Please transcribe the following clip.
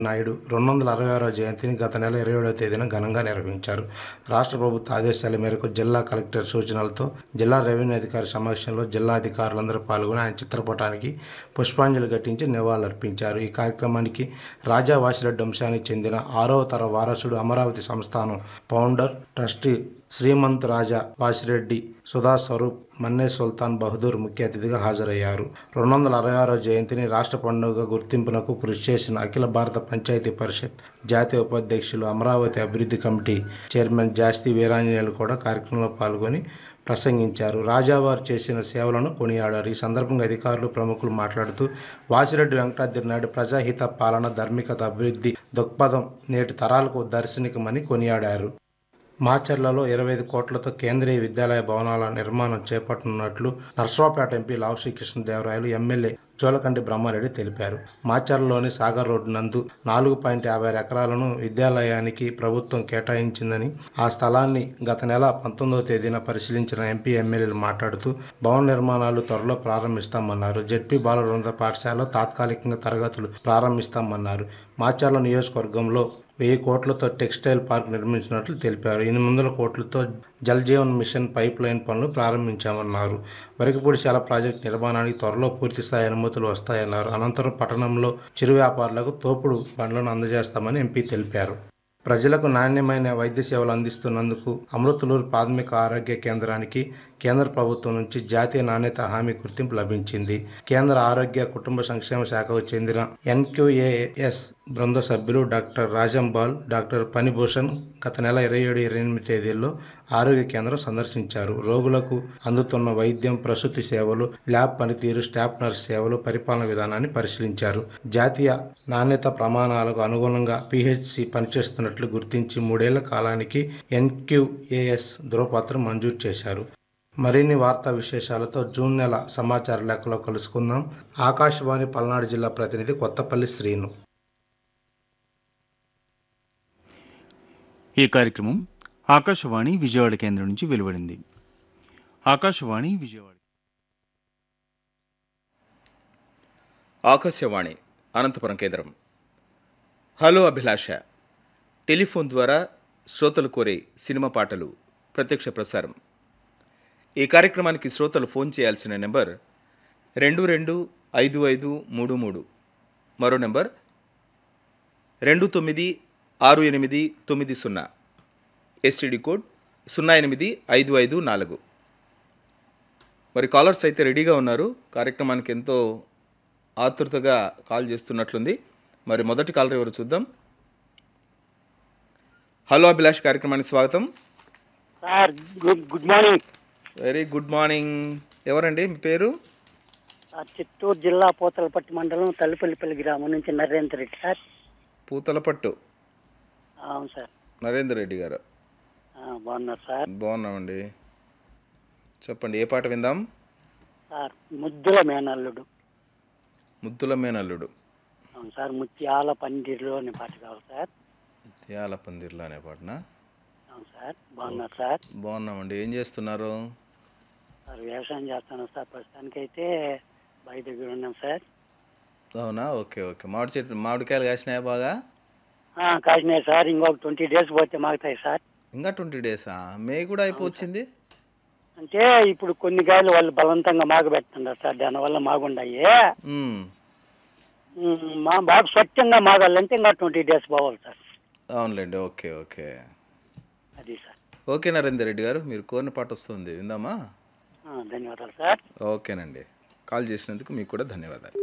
నాయుడు రెండు వందల అరవై ఆరో జయంతిని గత నెల ఇరవై ఏడవ తేదీన ఘనంగా నిర్వహించారు రాష్ట్ర ప్రభుత్వ ఆదేశాల మేరకు జిల్లా కలెక్టర్ సూచనలతో జిల్లా రెవెన్యూ అధికారి సమక్షంలో జిల్లా అధికారులందరూ పాల్గొని ఆయన చిత్రపటానికి పుష్పాంజలి ఘటించి నివాళులర్పించారు ఈ కార్యక్రమానికి రాజా వాసిరెడ్డి వంశానికి చెందిన ఆరవ తర వారసుడు అమరావతి సంస్థానం ఫౌండర్ ట్రస్టీ శ్రీమంత్ రాజా వాసిరెడ్డి సుధా స్వరూప్ మన్నే సుల్తాన్ బహదూర్ ముఖ్య అతిథిగా హాజరయ్యారు రెండు వందల అరవై ఆరో జయంతిని రాష్ట్ర పండుగ గుర్తింపునకు కృషి చేసిన అఖిల భారత పంచాయతీ పరిషత్ జాతీయ ఉపాధ్యక్షులు అమరావతి అభివృద్ధి కమిటీ చైర్మన్ జాస్తి వీరాంజనేయులు కూడా కార్యక్రమంలో పాల్గొని ప్రసంగించారు రాజావారు చేసిన సేవలను కొనియాడారు ఈ సందర్భంగా అధికారులు ప్రముఖులు మాట్లాడుతూ వాసిరెడ్డి వెంకటాద్రి నాయుడు ప్రజాహిత పాలన ధార్మికత అభివృద్ధి దృక్పథం నేటి తరాలకు దర్శనికమని కొనియాడారు మాచర్లలో ఇరవై ఐదు కోట్లతో కేంద్రీయ విద్యాలయ భవనాల నిర్మాణం చేపట్టనున్నట్లు నర్సరావుపేట ఎంపీ లావు శ్రీకృష్ణదేవరాయలు ఎమ్మెల్యే చోలకంటి బ్రహ్మారెడ్డి తెలిపారు మాచర్లలోని సాగర్ రోడ్డు నందు నాలుగు పాయింట్ యాభై ఆరు ఎకరాలను విద్యాలయానికి ప్రభుత్వం కేటాయించిందని ఆ స్థలాన్ని గత నెల పంతొమ్మిదవ తేదీన పరిశీలించిన ఎంపీ ఎమ్మెల్యేలు మాట్లాడుతూ భవన నిర్మాణాలు త్వరలో ప్రారంభిస్తామన్నారు జెడ్పీ బాలవృంద పాఠశాలలో తాత్కాలికంగా తరగతులు ప్రారంభిస్తామన్నారు మాచర్ల నియోజకవర్గంలో వెయ్యి కోట్లతో టెక్స్టైల్ పార్క్ నిర్మించినట్లు తెలిపారు ఎనిమిది వందల కోట్లతో Jal Jeevan mission pipeline పనులు ప్రారంభించామన్నారు వరకిపూడిశాల ప్రాజెక్టు నిర్మాణానికి త్వరలో పూర్తి స్థాయి అనుమతులు వస్తాయన్నారు అనంతరం పట్టణంలో చిరు వ్యాపారులకు తోపుడు బండ్లను అందజేస్తామని ఎంపీ తెలిపారు ప్రజలకు నాణ్యమైన వైద్య సేవలు అందిస్తున్నందుకు అమృతలూరు ప్రాథమిక ఆరోగ్య కేంద్రానికి కేంద్ర ప్రభుత్వం నుంచి జాతీయ నాణ్యత హామీ గుర్తింపు లభించింది కేంద్ర ఆరోగ్య కుటుంబ సంక్షేమ శాఖకు చెందిన ఎన్క్యూఏఎస్ బృంద సభ్యులు డాక్టర్ రాజంబాల్ డాక్టర్ పనిభూషణ్ గత నెల ఇరవై ఏడు ఇరవై ఎనిమిది తేదీల్లో ఆరోగ్య కేంద్రం సందర్శించారు రోగులకు అందుతున్న వైద్యం ప్రసూతి సేవలు ల్యాబ్ పనితీరు స్టాఫ్ నర్స్ సేవలు పరిపాలన విధానాన్ని పరిశీలించారు జాతీయ నాణ్యత ప్రమాణాలకు అనుగుణంగా పిహెచ్సి పనిచేస్తున్నట్లు గుర్తించి మూడేళ్ల కాలానికి ఎన్క్యూఏఎస్ ధృవపత్రం మంజూరు చేశారు మరిన్ని వార్తా విశేషాలతో జూన్ నెల సమాచార లెక్కలో కలుసుకుందాం ఆకాశవాణి పల్నాడు జిల్లా ప్రతినిధి కొత్తపల్లి శ్రీను ఈ కార్యక్రమం ఆకాశవాణి విజయవాడ కేంద్రం నుంచి వెలువడింది ఆకాశవాణి విజయవాడ ఆకాశవాణి అనంతపురం కేంద్రం హలో అభిలాష టెలిఫోన్ ద్వారా శ్రోతలు కోరే సినిమా పాటలు ప్రత్యక్ష ప్రసారం ఈ కార్యక్రమానికి శ్రోతలు ఫోన్ చేయాల్సిన నెంబర్ రెండు రెండు ఐదు ఐదు మూడు మూడు మరో నెంబర్ రెండు తొమ్మిది ఆరు ఎనిమిది తొమ్మిది సున్నా ఎస్టీడీ కోడ్ సున్నా ఎనిమిది ఐదు ఐదు నాలుగు మరి కాలర్స్ అయితే రెడీగా ఉన్నారు కార్యక్రమానికి ఎంతో ఆతృతగా కాల్ చేస్తున్నట్లుంది మరి మొదటి కాలర్ ఎవరు చూద్దాం హలో అభిలాష్ కార్యక్రమానికి స్వాగతం sir good good morning very good morning ఎవరండి మీ పేరు సార్ చిత్తూరు జిల్లా పోతలపట్టి మండలం తల్లిపల్లిపల్లి గ్రామం నుంచి నరేంద్ర రెడ్డి సార్ పూతలపట్టు అవును సార్ నరేందర్ రెడ్డి గారు ఆ, బాగున్నారు సార్ బాగున్నామండి చెప్పండి ఏ పాట విందాం సార్ ముద్దుల మేనల్లుడు ముద్దుల మేనల్లుడు అవును సార్ ముత్యాల పందిరిలో అనే పాట కావాలి సార్ త్యాల పందిర్లో అనే పాటనా అవును సార్ బాగున్నారు సార్ బాగున్నామండి ఏం చేస్తున్నారు సార్ వ్యవసాయం చేస్తాను సార్ ప్రస్తుతానికైతే బయట దగ్గర ఉన్నాం సార్ అవునా ఓకే ఓకే మామిడి చెట్టు మామిడికాయలు కాసినాయా బాగా ఆ, కాసినాయి సార్ ఇంకొక ట్వంటీ డేస్ పోతే మాగుతాయి సార్ ఇంకా ట్వంటీ డేసా మే కూడా అయిపోవచ్చింది అంటే ఇప్పుడు కొన్ని కాయలు వాళ్ళు బలవంతంగా మాగబెడుతున్నారు సార్ దానివల్ల మాగుండాయి మ్మ్. ఉమ్, మా బాగా స్వచ్ఛంగా మాగాలంటే ఇంకా ట్వంటీ డేస్ పోవాలి సార్ అవునులేండి ఓకే ఓకే అది సార్ ఓకే నరేందర్ రెడ్డి గారు మీరు కోరిన పాట వస్తుంది విందామా ఆ, ధన్యవాదాలు సార్ ఓకేనండి కాల్ చేసినందుకు మీకు కూడా ధన్యవాదాలు